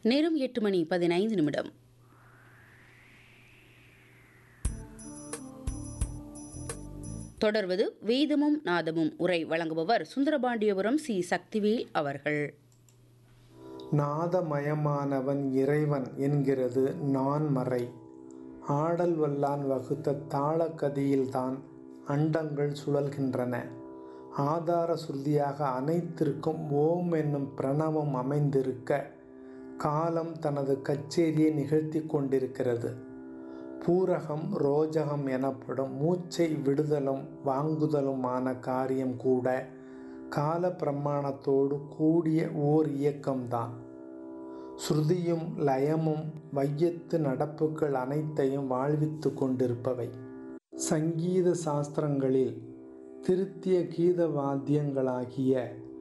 நேரம் எட்டு மணி பதினைந்து நிமிடம் தொடர்வது வேதமும் நாதமும் உரை வழங்குபவர் சுந்தரபாண்டியபுரம் சி சக்திவேல் அவர்கள் நாதமயமானவன் இறைவன் என்கிறது நான்மறை ஆடல் வல்லான் வகுத்த தாளக்கதியில்தான் அண்டங்கள் சுழல்கின்றன ஆதார சுருதியாக அனைத்திற்கும் ஓம் என்னும் பிரணவம் அமைந்திருக்க காலம் தனது கச்சேரியை நிகழ்த்தி கொண்டிருக்கிறது பூரகம் ரோஜகம் எனப்படும் மூச்சை விடுதலும் வாங்குதலுமான காரியம் கூட கால பிரமாணத்தோடு கூடிய ஓர் இயக்கம்தான் ஸ்ருதியும் லயமும் வையத்து நடப்புகள் அனைத்தையும் வாழ்வித்து கொண்டிருப்பவை சங்கீத சாஸ்திரங்களில் திருத்திய கீத வாத்தியங்களாகிய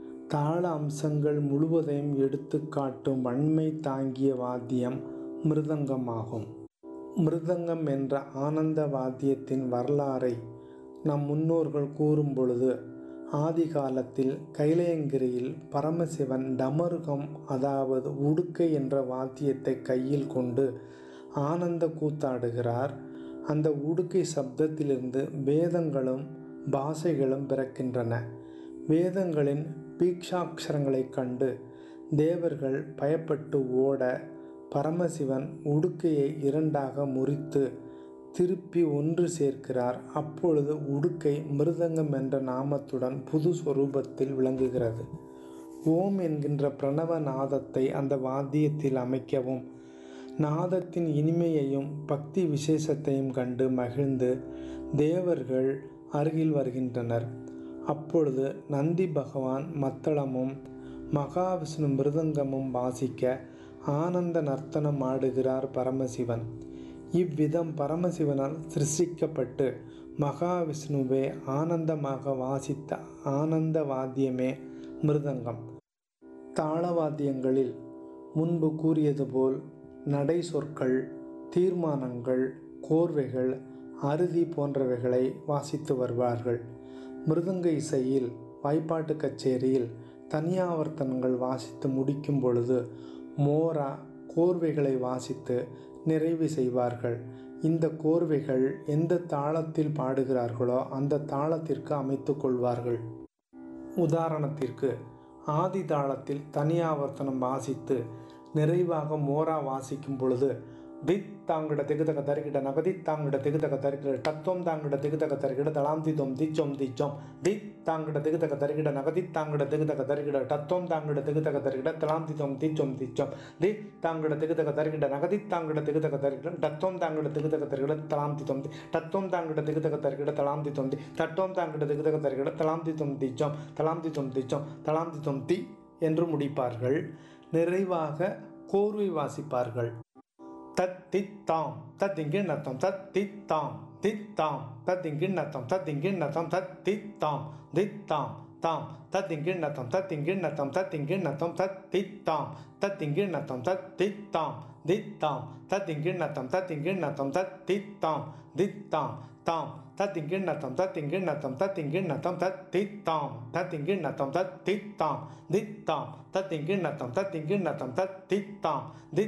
தாள அம்சங்கள் முழுவதையும் எடுத்துக்காட்டும் வன்மை தாங்கிய வாத்தியம் மிருதங்கமாகும் மிருதங்கம் என்ற ஆனந்த வாத்தியத்தின் வரலாறை நம் முன்னோர்கள் கூறும் பொழுது ஆதி காலத்தில் கைலையங்கிரியில் பரமசிவன் டமருகம் அதாவது உடுக்கை என்ற வாத்தியத்தை கையில் கொண்டு ஆனந்த கூத்தாடுகிறார் அந்த உடுக்கை சப்தத்திலிருந்து வேதங்களும் பாஷைகளும் பிறக்கின்றன வேதங்களின் பீக்ஷாட்சரங்களைக் கண்டு தேவர்கள் பயப்பட்டு ஓட பரமசிவன் உடுக்கையை இரண்டாக முறித்து திருப்பி ஒன்று சேர்க்கிறார் அப்பொழுது உடுக்கை மிருதங்கம் என்ற நாமத்துடன் புது சொரூபத்தில் விளங்குகிறது ஓம் என்கின்ற பிரணவ நாதத்தை அந்த வாத்தியத்தில் அமைக்கவும் நாதத்தின் இனிமையையும் பக்தி விசேஷத்தையும் கண்டு மகிழ்ந்து தேவர்கள் அருகில் வருகின்றனர் அப்பொழுது நந்தி பகவான் மத்தளமும் மகாவிஷ்ணு மிருதங்கமும் வாசிக்க ஆனந்த நர்த்தனம் ஆடுகிறார் பரமசிவன் இவ்விதம் பரமசிவனால் சிருஷ்டிக்கப்பட்டு மகாவிஷ்ணுவே ஆனந்தமாக வாசித்த ஆனந்த வாத்தியமே மிருதங்கம் தாளவாத்தியங்களில் முன்பு கூறியது போல் நடை சொற்கள் தீர்மானங்கள் கோர்வைகள் அறுதி போன்றவைகளை வாசித்து வருவார்கள் மிருதங்க இசையில் வாய்ப்பாட்டு கச்சேரியில் தனியாவர்த்தனங்கள் வாசித்து முடிக்கும் பொழுது மோரா கோர்வைகளை வாசித்து நிறைவு செய்வார்கள் இந்த கோர்வைகள் எந்த தாளத்தில் பாடுகிறார்களோ அந்த தாளத்திற்கு அமைத்து கொள்வார்கள் உதாரணத்திற்கு ஆதி தாளத்தில் தனியாவர்த்தனம் வாசித்து நிறைவாக மோரா வாசிக்கும் பொழுது தித் தாங்கிட திகுதக தருகிட நகதி தாங்கிட திகுதக தருகிட தத்துவம் தாங்கிட திகுதக தருகிட தலாம் திதம் திச்சோம் திச்சோம் தித் தாங்கிட திகுதக தருகிட நகதி தாங்கிட திகுதக தருகிட தத்துவம் தாங்கிட திகுதக தருகிட தலாம் திதம் திச்சோம் திச்சோம் தித் தாங்கிட திகுதக தருகிட நகதி தாங்கிட திகுதக தருகிட தத்துவம் தாங்கிட திகுதக தருகிட தலாம் திதம் தி தத்துவம் தாங்கிட திகுதக தருகிட தலாம் திதம் தி தத்துவம் தாங்கிட திகுதக தருகிட தலாம் திதம் திச்சோம் தலாம் திதம் திச்சோம் தலாம் திதம் தி என்று முடிப்பார்கள் நிறைவாக கோர்வை வாசிப்பார்கள் தத்தித்தாம் தத்திங்கிண்ணத்தம் தத்தித்தாம் தித்தாம் தத்திங்கிண்ணத்தம் தத்திங்கிண்ணத்தம் தத்தித்தாம் தித்தாம் தாம் தத்திங்கிண்ணத்தம் தத்திங்கிண்ணத்தம் தத்திங்கிண்ணத்தம் தத்தித்தாம் தத்திங்கிண்ணத்தம் தத்தித்தாம் தித்தாம் தத்திங்கிண்ணத்தம் தத்திங்கிண்ணத்தம் தத்தித்தாம் தித்தாம் தாம் தத்திங்கிண்ணத்தம் தத்திங்கிண்ணத்தம் தத்திங்கிண்ணத்தம் தத்தித்தாம் தத்திங்கிண்ணத்தம் தத்தித்தாம் தித்தாம் தத்திங்கிண்ணத்தம் தத்திங்கிண்ணத்தம் தத்தித்தாம் தி